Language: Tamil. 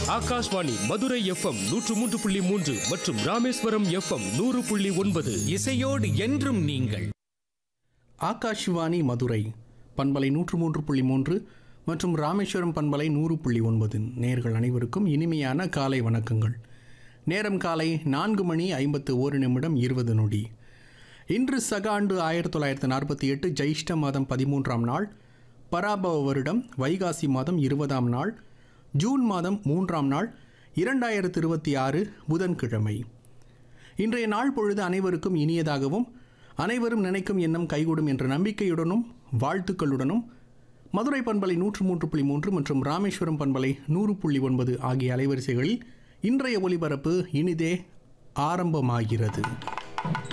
ஆகாஷ்வாணி மதுரை எஃப்எம் நூற்று மூன்று புள்ளி மூன்று மற்றும் ராமேஸ்வரம் எஃப்எம் நூறு புள்ளி ஒன்பது இசையோடு என்றும் நீங்கள் ஆகாஷ்வாணி மதுரை பண்பலை நூற்று மூன்று புள்ளி மூன்று மற்றும் ராமேஸ்வரம் பண்பலை நூறு புள்ளி ஒன்பது நேர்கள் அனைவருக்கும் இனிமையான காலை வணக்கங்கள் நேரம் காலை நான்கு மணி ஐம்பத்து ஓரு நிமிடம் இருபது நொடி இன்று சக ஆண்டு ஆயிரத்தி தொள்ளாயிரத்தி நாற்பத்தி எட்டு ஜெயிஷ்ட மாதம் பதிமூன்றாம் நாள் பராபவ வருடம் வைகாசி மாதம் இருபதாம் நாள் ஜூன் மாதம் மூன்றாம் நாள் இரண்டாயிரத்து இருபத்தி ஆறு புதன்கிழமை இன்றைய நாள் பொழுது அனைவருக்கும் இனியதாகவும் அனைவரும் நினைக்கும் எண்ணம் கைகூடும் என்ற நம்பிக்கையுடனும் வாழ்த்துக்களுடனும் மதுரை பண்பலை நூற்று மூன்று புள்ளி மூன்று மற்றும் ராமேஸ்வரம் பண்பலை நூறு புள்ளி ஒன்பது ஆகிய அலைவரிசைகளில் இன்றைய ஒலிபரப்பு இனிதே ஆரம்பமாகிறது